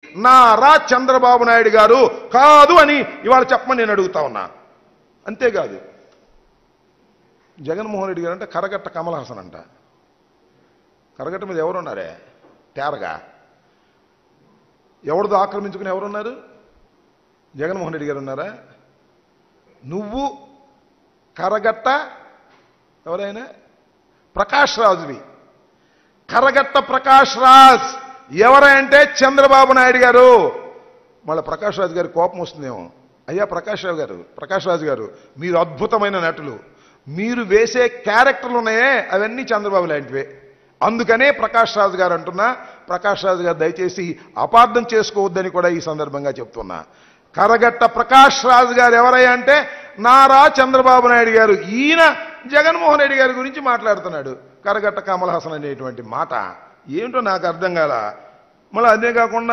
నారా చంద్రబాబు నాయుడు గారు కాదు అని ఇవాళ చెప్పమని నేను అడుగుతా ఉన్నా అంతేకాదు జగన్మోహన్ రెడ్డి గారు అంటే కరగట్ట కమల్ హాసన్ అంట కరగట్ట మీద ఎవరున్నారే తేరగా ఎవరిదో ఆక్రమించుకుని ఎవరున్నారు జగన్మోహన్ రెడ్డి గారు ఉన్నారా నువ్వు కరగట్ట ఎవరైనా ప్రకాష్ రాజువి కరగట్ట ప్రకాష్ రాజ్ ఎవరంటే చంద్రబాబు నాయుడు గారు మళ్ళీ ప్రకాష్ రాజు గారి కోపం వస్తుందేమో అయ్యా ప్రకాష్ రావు గారు ప్రకాష్ రాజు గారు మీరు అద్భుతమైన నటులు మీరు వేసే క్యారెక్టర్లు ఉన్నాయే అవన్నీ చంద్రబాబు లాంటివే అందుకనే ప్రకాష్ రాజు గారు అంటున్నా ప్రకాష్ రాజు గారు దయచేసి అపార్థం చేసుకోవద్దని కూడా ఈ సందర్భంగా చెప్తున్నా కరగట్ట ప్రకాష్ రాజు గారు ఎవరయ్యా అంటే నారా చంద్రబాబు నాయుడు గారు ఈయన జగన్మోహన్ రెడ్డి గారి గురించి మాట్లాడుతున్నాడు కరగట్ట కమల్ హాసన్ అనేటువంటి మాట ఏమిటో నాకు అర్థం కాల మళ్ళీ అదే కాకుండా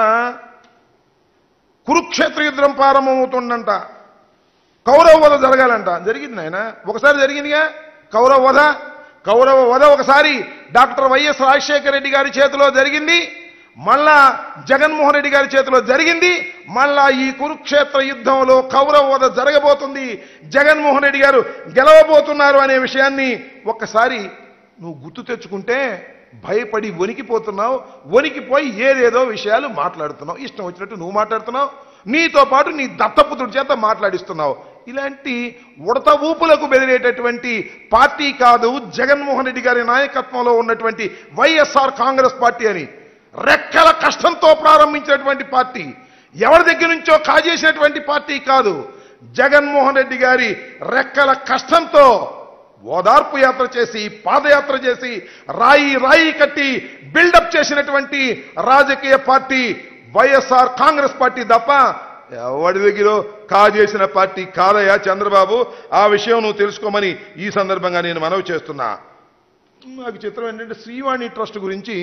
కురుక్షేత్ర యుద్ధం ప్రారంభమవుతుందంట కౌరవ వధ జరగాలంట జరిగింది నాయన ఒకసారి జరిగిందిగా కౌరవ వధ కౌరవ వధ ఒకసారి డాక్టర్ వైఎస్ రాజశేఖర రెడ్డి గారి చేతిలో జరిగింది మళ్ళా జగన్మోహన్ రెడ్డి గారి చేతిలో జరిగింది మళ్ళా ఈ కురుక్షేత్ర యుద్ధంలో కౌరవ వధ జరగబోతుంది జగన్మోహన్ రెడ్డి గారు గెలవబోతున్నారు అనే విషయాన్ని ఒక్కసారి నువ్వు గుర్తు తెచ్చుకుంటే భయపడి వణికిపోతున్నావు వణికిపోయి ఏదేదో విషయాలు మాట్లాడుతున్నావు ఇష్టం వచ్చినట్టు నువ్వు మాట్లాడుతున్నావు నీతో పాటు నీ దత్తపుత్రుడి చేత మాట్లాడిస్తున్నావు ఇలాంటి ఉడత ఊపులకు బెదిరేటటువంటి పార్టీ కాదు జగన్మోహన్ రెడ్డి గారి నాయకత్వంలో ఉన్నటువంటి వైఎస్ఆర్ కాంగ్రెస్ పార్టీ అని రెక్కల కష్టంతో ప్రారంభించినటువంటి పార్టీ ఎవరి దగ్గర నుంచో కాజేసినటువంటి పార్టీ కాదు జగన్మోహన్ రెడ్డి గారి రెక్కల కష్టంతో ఓదార్పు యాత్ర చేసి పాదయాత్ర చేసి రాయి రాయి కట్టి బిల్డప్ చేసినటువంటి రాజకీయ పార్టీ వైఎస్ఆర్ కాంగ్రెస్ పార్టీ తప్ప ఎవడి దగ్గర కాజేసిన పార్టీ కాదయ్యా చంద్రబాబు ఆ విషయం నువ్వు తెలుసుకోమని ఈ సందర్భంగా నేను మనవి చేస్తున్నా నాకు చిత్రం ఏంటంటే శ్రీవాణి ట్రస్ట్ గురించి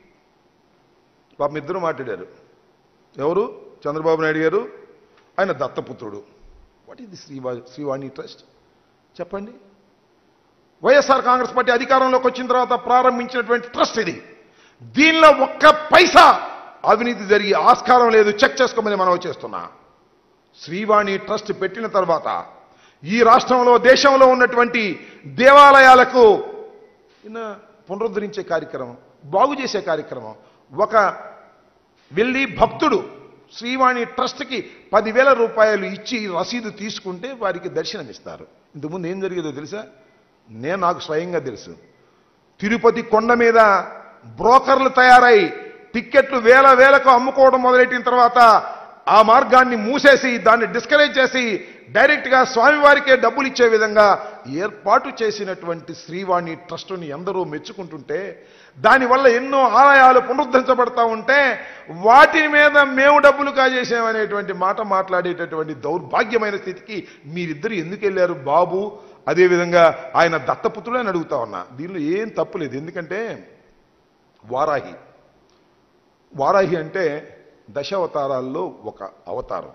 పాపం ఇద్దరు మాట్లాడారు ఎవరు చంద్రబాబు నాయుడు గారు ఆయన దత్తపుత్రుడు వాట్ ఈస్ ది శ్రీవా శ్రీవాణి ట్రస్ట్ చెప్పండి వైఎస్ఆర్ కాంగ్రెస్ పార్టీ అధికారంలోకి వచ్చిన తర్వాత ప్రారంభించినటువంటి ట్రస్ట్ ఇది దీనిలో ఒక్క పైసా అవినీతి జరిగి ఆస్కారం లేదు చెక్ చేసుకోమని మనం చేస్తున్నా శ్రీవాణి ట్రస్ట్ పెట్టిన తర్వాత ఈ రాష్ట్రంలో దేశంలో ఉన్నటువంటి దేవాలయాలకు ఈయన పునరుద్ధరించే కార్యక్రమం బాగు చేసే కార్యక్రమం ఒక వెళ్ళి భక్తుడు శ్రీవాణి ట్రస్ట్కి పదివేల రూపాయలు ఇచ్చి రసీదు తీసుకుంటే వారికి దర్శనం ఇస్తారు ఇంతకుముందు ఏం జరిగేదో తెలుసా నేను నాకు స్వయంగా తెలుసు తిరుపతి కొండ మీద బ్రోకర్లు తయారై టిక్కెట్లు వేల వేలకు అమ్ముకోవడం మొదలెట్టిన తర్వాత ఆ మార్గాన్ని మూసేసి దాన్ని డిస్కరేజ్ చేసి డైరెక్ట్గా స్వామివారికే డబ్బులు ఇచ్చే విధంగా ఏర్పాటు చేసినటువంటి శ్రీవాణి ట్రస్టుని ఎందరో మెచ్చుకుంటుంటే దానివల్ల ఎన్నో ఆలయాలు పునరుద్ధరించబడతా ఉంటే వాటి మీద మేము డబ్బులు కాజేసామనేటువంటి మాట మాట్లాడేటటువంటి దౌర్భాగ్యమైన స్థితికి మీరిద్దరు ఎందుకు వెళ్ళారు బాబు అదేవిధంగా ఆయన దత్తపుత్రుడు అని అడుగుతా ఉన్నా దీనిలో ఏం తప్పు లేదు ఎందుకంటే వారాహి వారాహి అంటే దశావతారాల్లో ఒక అవతారం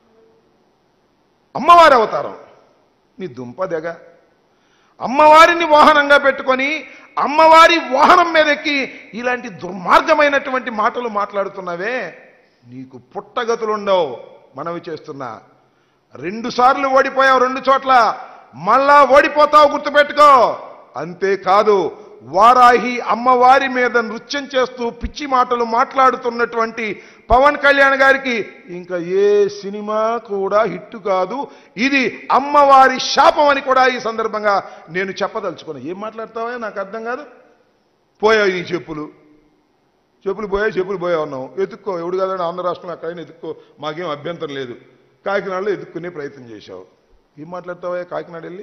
అమ్మవారి అవతారం నీ దుంపదెగ అమ్మవారిని వాహనంగా పెట్టుకొని అమ్మవారి వాహనం మీద ఎక్కి ఇలాంటి దుర్మార్గమైనటువంటి మాటలు మాట్లాడుతున్నావే నీకు పుట్టగతులుండవు మనవి చేస్తున్నా రెండు సార్లు ఓడిపోయావు రెండు చోట్ల మళ్ళా ఓడిపోతావు గుర్తుపెట్టుకో అంతేకాదు వారాహి అమ్మవారి మీద నృత్యం చేస్తూ పిచ్చి మాటలు మాట్లాడుతున్నటువంటి పవన్ కళ్యాణ్ గారికి ఇంకా ఏ సినిమా కూడా హిట్ కాదు ఇది అమ్మవారి శాపం అని కూడా ఈ సందర్భంగా నేను చెప్పదలుచుకున్నా ఏం మాట్లాడతావా నాకు అర్థం కాదు పోయావు నీ చెప్పులు చెప్పులు పోయాయి చెప్పులు పోయా ఉన్నావు ఎత్తుక్కో ఎవడు కాదని ఆంధ్ర రాష్ట్రం ఎక్కడైనా ఎత్తుక్కో మాకేం అభ్యంతరం లేదు కాకినాడలో ఎత్తుక్కునే ప్రయత్నం చేశావు ఏం మాట్లాడతావా కాకినాడ వెళ్ళి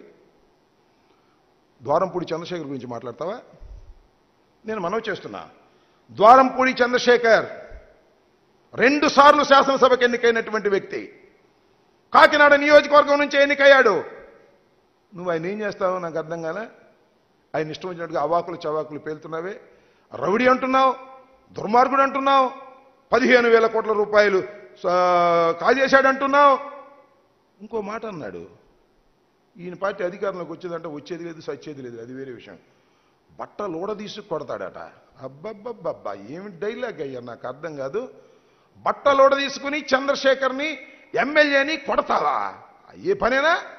ద్వారంపూడి చంద్రశేఖర్ గురించి మాట్లాడతావా నేను మనవి చేస్తున్నా ద్వారంపూడి చంద్రశేఖర్ రెండు సార్లు శాసనసభకు ఎన్నికైనటువంటి వ్యక్తి కాకినాడ నియోజకవర్గం నుంచి ఎన్నికయ్యాడు నువ్వు ఆయన ఏం చేస్తావు నాకు అర్థం కాలే ఆయన ఇష్టం వచ్చినట్టుగా అవాకులు చవాకులు పేలుతున్నావే రౌడీ అంటున్నావు దుర్మార్గుడు అంటున్నావు పదిహేను వేల కోట్ల రూపాయలు సా- కాజేశాడు అంటున్నావు ఇంకో మాట అన్నాడు ఈయన పార్టీ అధికారంలోకి వచ్చేదంటే వచ్చేది లేదు సచ్చేది లేదు అది వేరే విషయం బట్టలు ఊడదీసి కొడతాడట అబ్బబ్బబ్బబ్బా ఏమి డైలాగ్ అయ్యా నాకు అర్థం కాదు బట్టలోడ తీసుకుని చంద్రశేఖర్ని ఎమ్మెల్యేని కొడతావా ఏ పనేనా